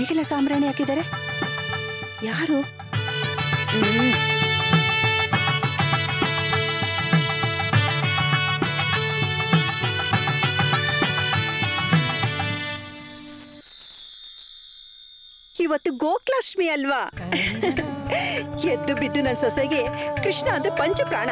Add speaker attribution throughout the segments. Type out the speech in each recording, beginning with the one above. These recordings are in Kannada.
Speaker 1: ಮನೆಗೆಲ್ಲ ಸಾಂಬ್ರಾಣಿ ಹಾಕಿದ್ದಾರೆ ಯಾರು ಇವತ್ತು ಗೋಕುಲಾಷ್ಟಮಿ ಅಲ್ವಾ ಎದ್ದು ಬಿದ್ದು ನನ್ನ ಸೊಸೆಗೆ ಕೃಷ್ಣ ಅಂದ್ರೆ ಪಂಚ ಪ್ರಾಣ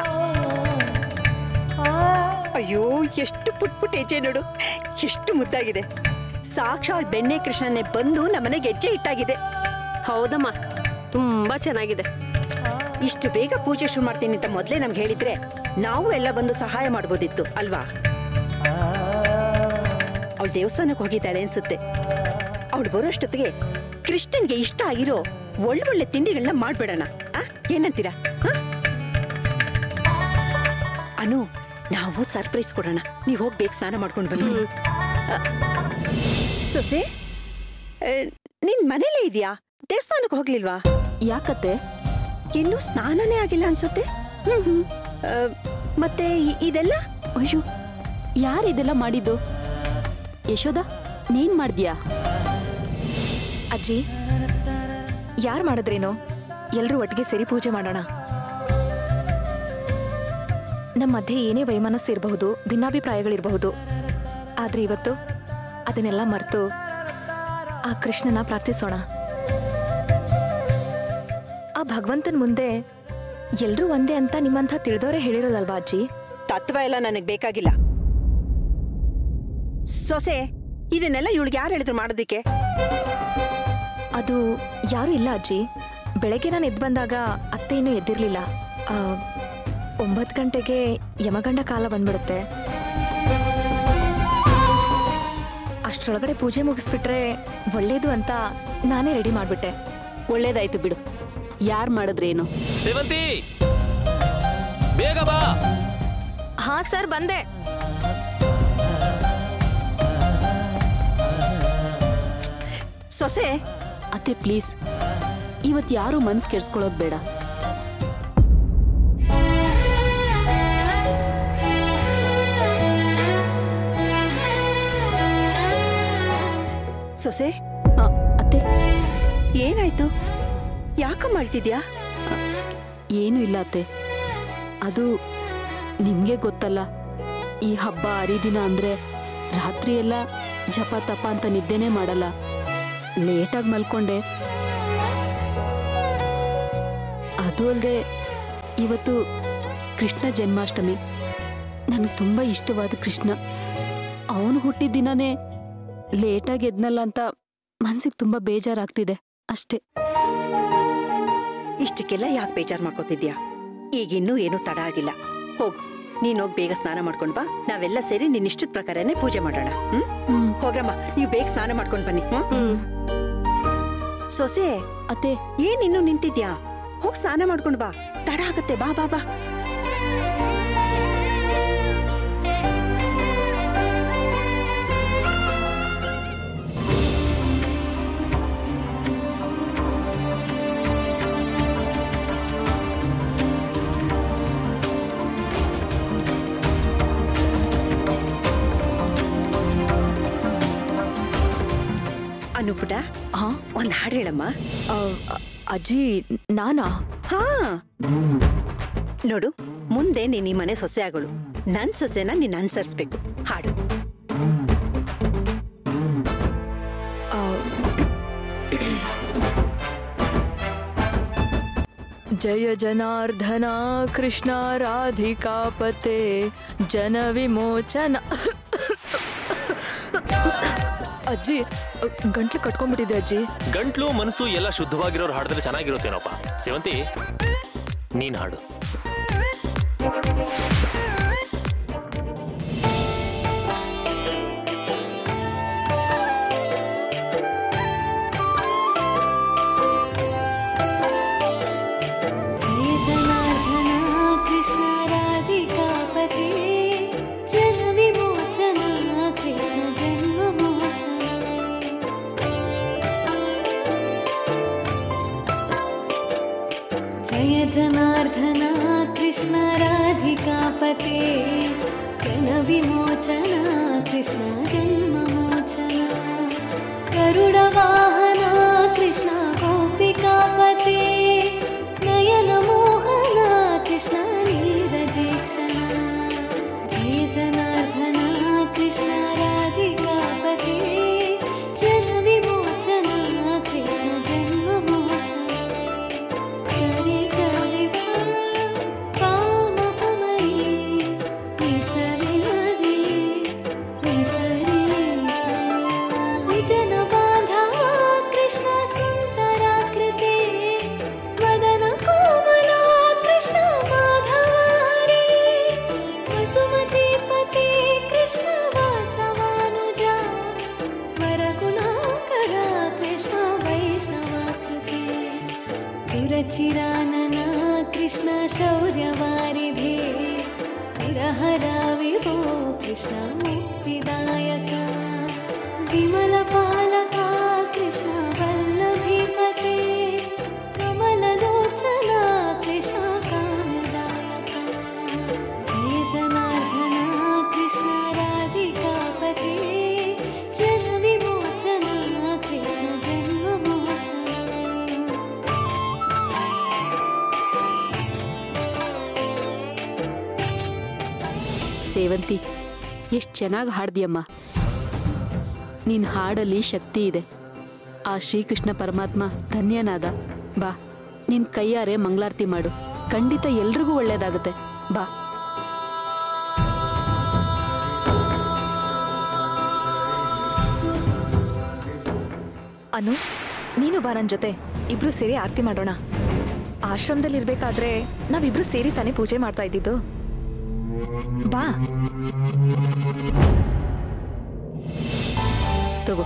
Speaker 1: ಅಯ್ಯೋ ಎಷ್ಟು ಪುಟ್ ಪುಟ್ ಹೆಜ್ಜೆ ನೋಡು ಎಷ್ಟು ಮುದ್ದಾಗಿದೆ ಸಾಕ್ಷಾತ್ ಬೆಣ್ಣೆ ಕೃಷ್ಣನೇ ಬಂದು ನಮ್ಮನೆಗೆ ಹೆಜ್ಜೆ ಇಟ್ಟಾಗಿದೆ
Speaker 2: ಹೌದಮ್ಮ ತುಂಬಾ ಚೆನ್ನಾಗಿದೆ
Speaker 1: ಇಷ್ಟು ಬೇಗ ಪೂಜೆ ಶುರು ಮಾಡ್ತೀನಿ ಅಂತ ಮೊದಲೇ ನಮ್ಗೆ ಹೇಳಿದ್ರೆ ನಾವು ಎಲ್ಲ ಬಂದು ಸಹಾಯ ಮಾಡ್ಬೋದಿತ್ತು ಅಲ್ವಾ ಅವಳು ದೇವಸ್ಥಾನಕ್ಕೆ ಹೋಗಿದ್ದಾಳೆ ಅನ್ಸುತ್ತೆ ಅವಳು ಬರೋಷ್ಟೊತ್ತಿಗೆ ಕೃಷ್ಣನ್ಗೆ ಇಷ್ಟ ಆಗಿರೋ ಒಳ್ಳೊಳ್ಳೆ ತಿಂಡಿಗಳನ್ನ ಮಾಡ್ಬಿಡೋಣ ಆ? ಏನಂತೀರಾ ಆ? ಅನು ನಾವು ಸರ್ಪ್ರೈಸ್ ಕೊಡೋಣ ನೀವು ಹೋಗಿ ಬೇಗ ಸ್ನಾನ ಮಾಡ್ಕೊಂಡು ಬನ್ನಿ ಆ, ಸೊಸೆ ಆ, ನಿನ್ ಮನೇಲೇ ಇದೆಯಾ ದೇವಸ್ಥಾನಕ್ಕೆ ಹೋಗ್ಲಿಲ್ವಾ
Speaker 3: ಯಾಕತ್ತೆ
Speaker 1: ಇನ್ನೂ ಸ್ನಾನನೇ ಆಗಿಲ್ಲ ಅನ್ಸುತ್ತೆ ಆ, ಮತ್ತೆ ಇ- ಇದೆಲ್ಲ
Speaker 3: ಅಯ್ಯೋ ಯಾರಿದೆಲ್ಲ ಮಾಡಿದ್ದು ಯಶೋದ ನೀನ್ ಮಾಡ್ದ್ಯಾ
Speaker 4: ಅಜ್ಜಿ ಯಾರು ಮಾಡಿದ್ರೇನೋ ಎಲ್ಲರೂ ಒಟ್ಟಿಗೆ ಸೇರಿ ಪೂಜೆ ಮಾಡೋಣ ನಮ್ಮ ಮಧ್ಯೆ ಏನೇ ವೈಮನಸ್ಸು ಇರಬಹುದು ಭಿನ್ನಾಭಿಪ್ರಾಯಗಳಿರಬಹುದು ಆದ್ರೆ ಇವತ್ತು ಅದನ್ನೆಲ್ಲ ಮರೆತು ಆ ಕೃಷ್ಣನ ಪ್ರಾರ್ಥಿಸೋಣ ಆ ಭಗವಂತನ ಮುಂದೆ ಎಲ್ರೂ ಒಂದೇ ಅಂತ ನಿಮ್ಮಂಥ ತಿಳಿದವರೇ ಹೇಳಿರೋದಲ್ವಾ ಅಜ್ಜಿ
Speaker 1: ತತ್ವ ಎಲ್ಲ ನನಗೆ ಬೇಕಾಗಿಲ್ಲ ಸೊಸೆ ಇದನ್ನೆಲ್ಲ ಇವಳಿಗೆ ಯಾರು ಹೇಳಿದ್ರು ಮಾಡೋದಕ್ಕೆ
Speaker 4: ಅದು ಯಾರೂ ಇಲ್ಲ ಅಜ್ಜಿ ಬೆಳಗ್ಗೆ ನಾನು ಎದ್ದು ಬಂದಾಗ ಅತ್ತೆ ಇನ್ನೂ ಎದ್ದಿರ್ಲಿಲ್ಲ ಆ, ಒಂಬತ್ತು ಗಂಟೆಗೆ ಯಮಗಂಡ ಕಾಲ ಬಂದ್ಬಿಡುತ್ತೆ ಅಷ್ಟರೊಳಗಡೆ ಪೂಜೆ ಮುಗಿಸ್ಬಿಟ್ರೆ ಒಳ್ಳೇದು ಅಂತ ನಾನೇ ರೆಡಿ ಮಾಡಿಬಿಟ್ಟೆ
Speaker 3: ಒಳ್ಳೇದಾಯ್ತು ಬಿಡು ಯಾರ್ ಮಾಡಿದ್ರೇನು
Speaker 5: ಸೇವಂತಿ ಬೇಗ ಬಾ
Speaker 4: ಹಾ ಸರ್ ಬಂದೆ
Speaker 1: ಸೊಸೆ
Speaker 3: ಅತ್ತೆ ಪ್ಲೀಸ್ ಇವತ್ ಯಾರು ಮನ್ಸ್ ಕೆಡ್ಸ್ಕೊಳ್ಳೋದ್ ಬೇಡ
Speaker 1: ಸೊಸೆ
Speaker 3: ಆ, ಅತ್ತೆ
Speaker 1: ಏನಾಯ್ತು ಯಾಕಮ್ಮ ಅಳ್ತಿದ್ಯಾ
Speaker 3: ಏನು ಇಲ್ಲ ಅತ್ತೆ ಅದು ನಿಮ್ಗೆ ಗೊತ್ತಲ್ಲ ಈ ಹಬ್ಬ ಹರಿದಿನ ಅಂದ್ರೆ ರಾತ್ರಿ ಎಲ್ಲ ಜಪ ತಪ ಅಂತ ನಿದ್ದೆನೇ ಮಾಡಲ್ಲ ಲೇಟಾಗಿ ಮಲ್ಕೊಂಡೆ ಅದು ಅಲ್ಲದೆ ಇವತ್ತು ಕೃಷ್ಣ ಜನ್ಮಾಷ್ಟಮಿ ನನಗೆ ತುಂಬ ಇಷ್ಟವಾದ ಕೃಷ್ಣ ಅವನು ಹುಟ್ಟಿದ ದಿನನೇ ಲೇಟಾಗಿ ಎದ್ನಲ್ಲ ಅಂತ ಮನ್ಸಿಗೆ ತುಂಬ ಬೇಜಾರಾಗ್ತಿದೆ ಅಷ್ಟೇ
Speaker 1: ಇಷ್ಟಕ್ಕೆಲ್ಲ ಯಾಕೆ ಬೇಜಾರ್ ಮಾಡ್ಕೋತಿದ್ಯಾ ಈಗಿನ್ನೂ ಏನೂ ತಡ ಆಗಿಲ್ಲ ಹೋಗು ನೀನ್ ಹೋಗಿ ಬೇಗ ಸ್ನಾನ ಮಾಡ್ಕೊಂಡ್ ಬಾ ನಾವೆಲ್ಲ ಸೇರಿ ನಿನ್ ಇಷ್ಟದ ಪ್ರಕಾರನೇ ಪೂಜೆ ಮಾಡೋಣ ಹ್ಮ್
Speaker 3: ಹ್ಮ್
Speaker 1: ಹೋಗ್ರಮ್ಮ ನೀವು ಬೇಗ ಸ್ನಾನ ಮಾಡ್ಕೊಂಡ್ ಬನ್ನಿ ಹ್ಮ್?
Speaker 3: ಹ್ಮ್
Speaker 1: ಸೊಸೆ
Speaker 3: ಅತ್ತೆ
Speaker 1: ಏನ್ ಇನ್ನೂ ನಿಂತಿದ್ಯಾ ಹೋಗ್ ಸ್ನಾನ ಮಾಡ್ಕೊಂಡ್ ಬಾ ತಡ ಆಗತ್ತೆ ಬಾ ಬಾ ಬಾ ಅನುಪುಟ
Speaker 4: ಹಾ
Speaker 1: ಒಂದ್ ಹಾಡು ಹೇಳಮ್ಮ
Speaker 4: ಆ, ಅ- ಅಜ್ಜಿ ನಾನಾ
Speaker 1: ಹಾ ನೋಡು ಮುಂದೆ ನೀನ್ ಈ ಮನೆ ಸೊಸೆ ಆಗಳು ನನ್ ಸೊಸೆನ ನೀನ್ ಅನ್ಸರ್ಸ್ಬೇಕು ಹಾಡು
Speaker 4: ಆ, ಜಯ ಜನಾರ್ದನ ಕೃಷ್ಣ ರಾಧಿಕಾಪತೆ ಜನ ವಿಮೋಚನ ಅಜ್ಜಿ ಗಂಟ್ಲು ಕಟ್ಕೊಂಡ್ಬಿಟ್ಟಿದೆ ಅಜ್ಜಿ
Speaker 5: ಗಂಟ್ಲು ಮನಸ್ಸು ಎಲ್ಲ ಶುದ್ಧವಾಗಿರೋರು ಹಾಡಿದ್ರೆ ಚೆನ್ನಾಗಿರುತ್ತೇನೋಪ್ಪ ಸೇವಂತಿ ನೀನ್ ಹಾಡು
Speaker 6: जय जनार्दना कृष्ण राधिकापते जनविमोचना कृष्ण जन्ममोचना जय जनार्दना कृष्ण राधिकापते जनविमोचना कृष्ण जन्ममोचना गरुडवाहना सुरचिरानना कृष्ण शौर्यवारिधे पुरहरा विभो कृष्ण मुक्तिदायका विमलपालका कृष्ण वल्लभीपते कमललोचना कृष्ण कामदायका जय जनार्दना कृष्ण राधिकापते जनविमोचना कृष्ण जन्ममोचना
Speaker 3: ಸೇವಂತಿ ಎಷ್ಟು ಚೆನ್ನಾಗಿ ಹಾಡ್ದಿಯಮ್ಮ ನಿನ್ನ ಹಾಡಲ್ಲಿ ಶಕ್ತಿ ಇದೆ ಆ ಶ್ರೀಕೃಷ್ಣ ಪರಮಾತ್ಮ ಧನ್ಯನಾದ ಬಾ ನಿನ್ನ ಕೈಯಾರೆ ಮಂಗಳಾರತಿ ಮಾಡು ಖಂಡಿತ ಎಲ್ರಿಗೂ ಒಳ್ಳೇದಾಗುತ್ತೆ ಬಾ
Speaker 4: ಅನು ನೀನು ಬಾ ನನ್ನ ಜೊತೆ ಇಬ್ರು ಸೇರಿ ಆರತಿ ಮಾಡೋಣ ಆಶ್ರಮದಲ್ಲಿ ಇರ್ಬೇಕಾದ್ರೆ ನಾವಿಬ್ರು ಸೇರಿ ತಾನೇ ಪೂಜೆ ಮಾಡ್ತಾ ಇದ್ದಿದ್ದು ಬಾ
Speaker 3: ತಗೋ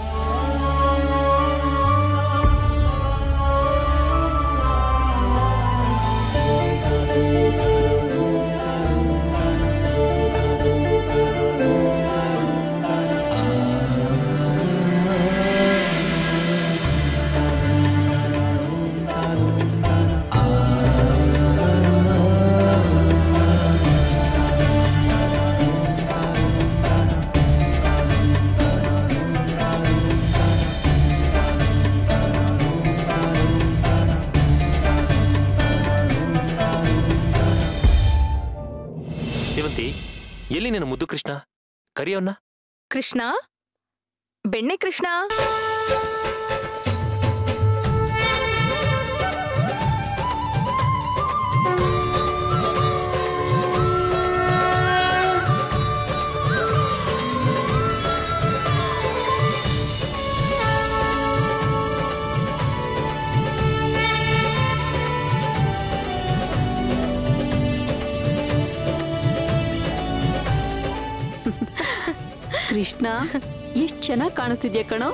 Speaker 5: ಸೇವಂತಿ ಎಲ್ಲಿ ನಿನ್ನ ಮುದ್ದು ಕೃಷ್ಣ ಕರಿಯವನ್ನ
Speaker 4: ಕೃಷ್ಣ ಬೆಣ್ಣೆ ಕೃಷ್ಣ
Speaker 3: ಕೃಷ್ಣ ಎಷ್ಟು ಚೆನ್ನಾಗಿ ಕಾಣಿಸ್ತಿದ್ಯಾ ಕಣೋ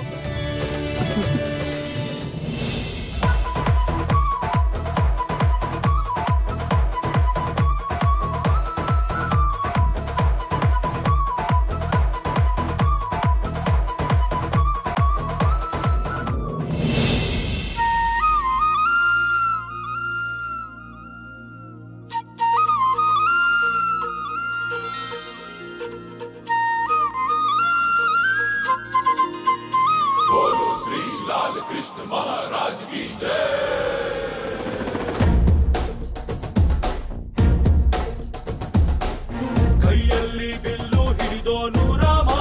Speaker 7: ಕೈಯಲ್ಲಿ ಬಿಲ್ಲು ಹಿಡಿದೋನು ರಾಮ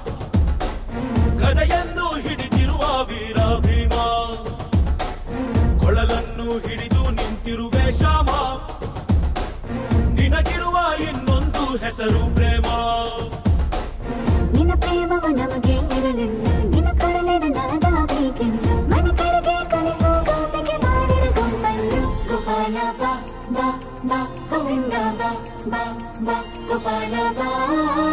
Speaker 7: ಗದೆಯನ್ನು ಹಿಡಿದಿರುವ ವೀರ ಭೀಮ ಕೊಳಲನ್ನು ಹಿಡಿದು ನಿಂತಿರುವೆ ಶ್ಯಾಮ ನಿನಗಿರುವ ಇನ್ನೊಂದು ಹೆಸರು ಪ್ರೇಮ
Speaker 6: ನಿನ್ನ ಪ್ರೇಮವು ನಮಗೆ ಇರಲಿಲ್ಲ ನಿನ್ನ ಕೊರಳಿನ ನಾದ ಬೇಕೆಂದು ಮನೆ ಕಡೆಗೆ ಕಳಿಸೋ ಗೋಪಿಗೆ ಮಾಡಿರ ಗೊಂಬನ್ನು ಗೋಪಾಲ ಬಾ ಬಾ ಬಾ ಗೋವಿಂದ ಬಾ ಬಾ ಬಾ ಗೋಪಾಲ ಬಾ